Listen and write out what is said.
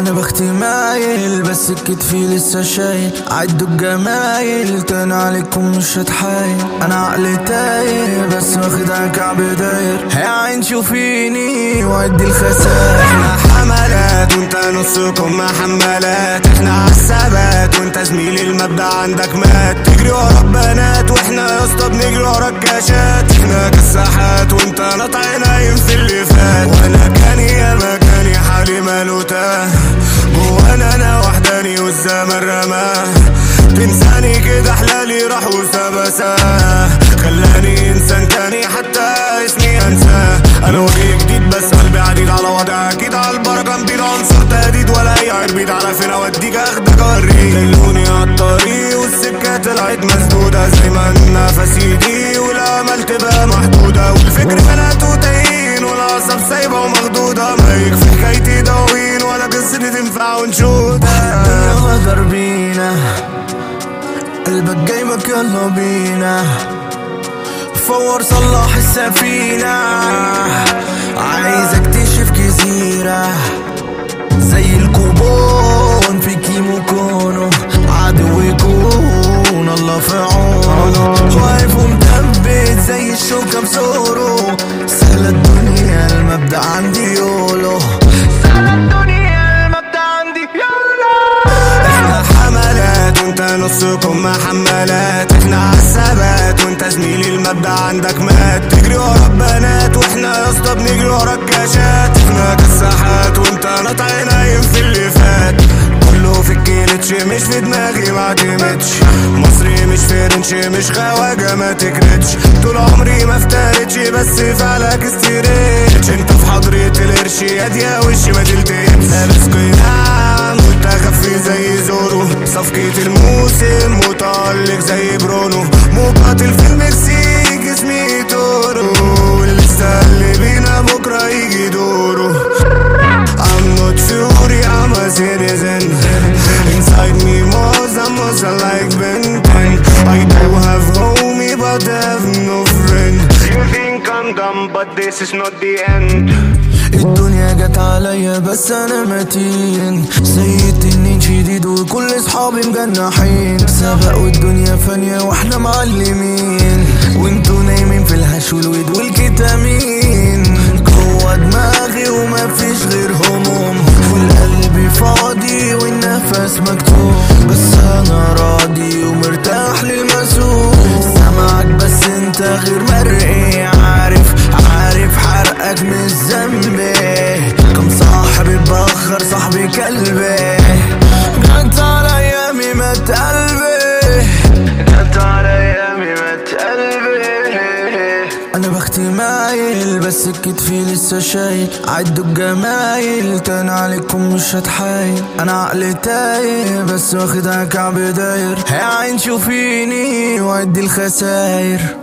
انا بختي مايل بس كتفي لسه شايل عدوا الجمايل تاني عليكم مش هتحايل انا عقلي تايه بس واخدها كعب داير هي عين شوفيني وادي الخسائر احنا حملات وانت نصكم محملات احنا عالثبات وانت زميلي المبدأ عندك مات تجري ورا البنات واحنا يا اسطى بنجري ورا الكاشات احنا كساحات وانت نطع نايم في اللي فات وانا كاني يا مكاني حالي ماله تاه جوانا انا وحداني والزمن رماه تنساني كده حلالي راح وسبساه خلاني انسان تاني حتى اسمي انساه انا وجه جديد بس قلبي عديد على وضع اكيد على البركه مدير عنصر تهديد ولا اي عربيد على فين اوديك اخدك اوريك دلوني عالطريق والسكه طلعت مسدوده زي ما النفس يضيق والامل تبقى محدوده والفكر بناته تايهين والعصب سايبه ومخدوده ما يكفي حكايتي دواوين ولا قصتي تنفع ونشوده الدنيا غدر بينا قلبك جايبك يلا بينا فور صلح السفينة عايز اكتشف جزيرة زي الكوبون في كيمو كونو عدو يكون الله في عونه واقف ومثبت زي الشوكة بزوره سهلة الدنيا المبدأ عندي يولو سهلة الدنيا المبدأ عندي يولو احنا حملات وانت نصكم محملات احنا عالثبات وانت زميلي المبدأ عندك مات تجري ورا البنات واحنا يا اسطى بنجري ورا الكاشات احنا كساحات وانت نطع نايم في اللي فات كله في الكيلتش مش في دماغي ما اعتمدش مصري مش فرنش مش خواجه ما تكرتش طول عمري ما افترتش بس فعلك استريتش انت في حضرة القرش يا دي يا وشي ما تلتقيتش لابس قناع متخفي زي زورو صفقة الموسم متألق زي برونو مقاتل في المكسيك اسمي تورو لسه اللي بينا بكرة يجي دوره I'm not fury, I'm a citizen Inside me most, I'm also like Ben 10 I do have homie, but I have no friend You think I'm dumb, but this is not the end الدنيا جت عليا بس انا متين سيدتني شديد وكل اصحابي مجنحين سبقوا الدنيا فانية واحنا معلمين وانتوا نايمين في الهش والويد والكتامين جوه دماغي وما فيش غير هموم والقلب فاضي والنفس مكتوم بس انا راضي ومرتاح للمسؤول سامعك بس انت غير مرئي عارف عارف حرقك مش ذنبي كم صاحبي بأخر صاحبي كلبي جت على ايامي مات قلبي جت على ايامي مات قلبي انا بختي مايل بس كتفي لسه شايل عدوا الجمايل تاني عليكم مش هتحايل انا عقلي تايه بس واخدها كعب داير هي عين شوفيني وادي الخساير